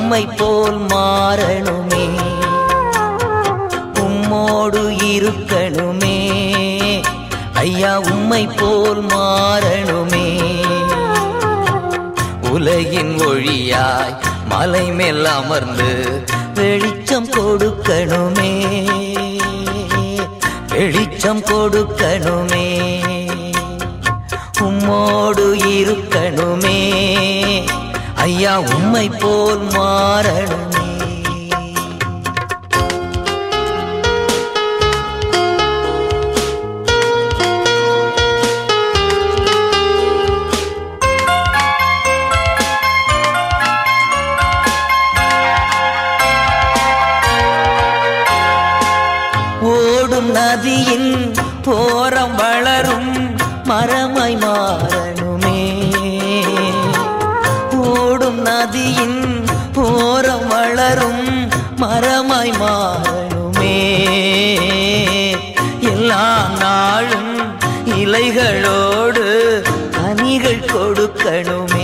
உம்மை போல் மாறணுமே உம்மோடு இருக்கணுமே ஐயா உம்மை போல் மாறணுமே உலகின் ஒளியாய் மலை மேல் அமர்ந்து வெளிச்சம் கொடுக்கணுமே வெளிச்சம் கொடுக்கணுமே உம்மோடு இருக்கணுமே ஐயா உம்மை போல் மாறணுமே ஓடும் நதியின் போரம் வளரும் மரமாய் மாறணுமே ஓடும் நதியின் போரம் வளரும் மரமாய் மாறணுமே எல்லா நாளும் இலைகளோடு கனிகள் கொடுக்கணுமே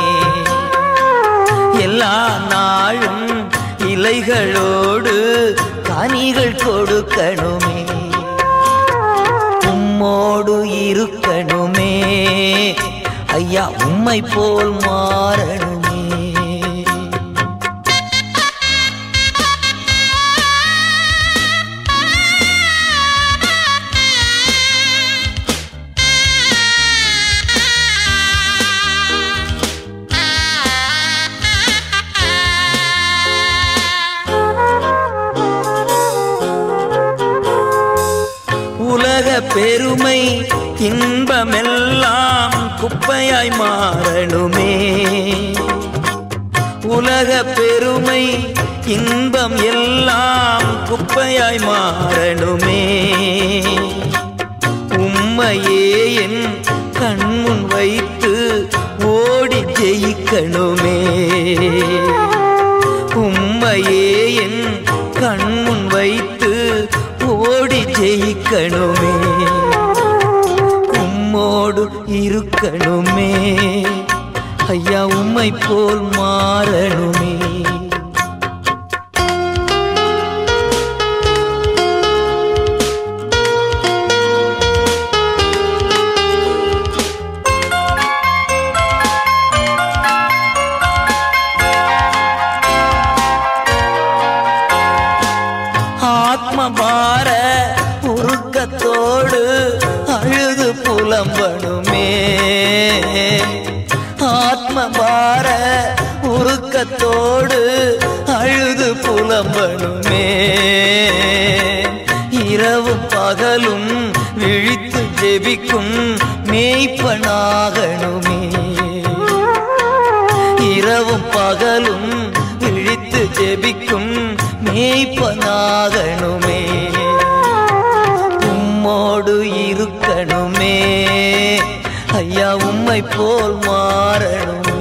எல்லா நாளும் இலைகளோடு கனிகள் கொடுக்கணுமே உம்மோடு இருக்கணுமே ஐயா உம்மை போல் மாறணுமே உலக பெருமை இன்பமெல்லாம் குப்பையாய் மாறணுமே உலக பெருமை இன்பம் எல்லாம் குப்பையாய் மாறணுமே உம்மையே என் கண்முன் வைத்து ஓடி ஜெயிக்கணுமே உம்மையே என் கண்முன் வைத்து ஓடி ஜெயிக்கணுமே உம்மோடு இருக்கணுமே ஐயா உம்மை போல் மாறணுமே ஆத்ம பார உருக்கத்தோடு அழுது புலம்பணுமே ஆத்ம பார உருக்கத்தோடு அழுது புலம்பணுமே இரவும் பகலும் விழித்து ஜெபிக்கும் மேய்ப்பனாகணுமே இரவும் பகலும் விழித்து ஜெபிக்கும் மேய்ப்பனாகணுமே உம்மோடு இருக்கணுமே ஐயா உம்மை போல் மாறணுமே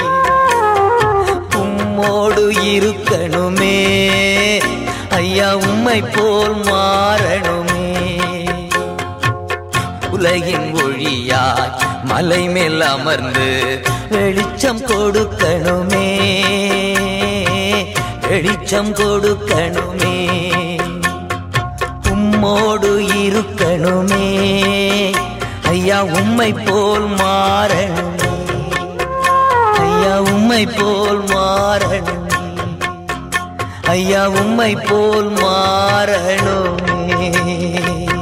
உம்மோடு இருக்கணுமே ஐயா உம்மை போல் மாறணுமே உலகின் ஒளியாய் மலை மேல் அமர்ந்து வெளிச்சம் கொடுக்கணுமே வெளிச்சம் கொடுக்கணுமே உம்மோடு இருக்கணுமே ஐயா உம்மை போல் மாறணுமே ஐயா உம்மை போல் மாறணுமே ஐயா உம்மை போல் மாறணுமே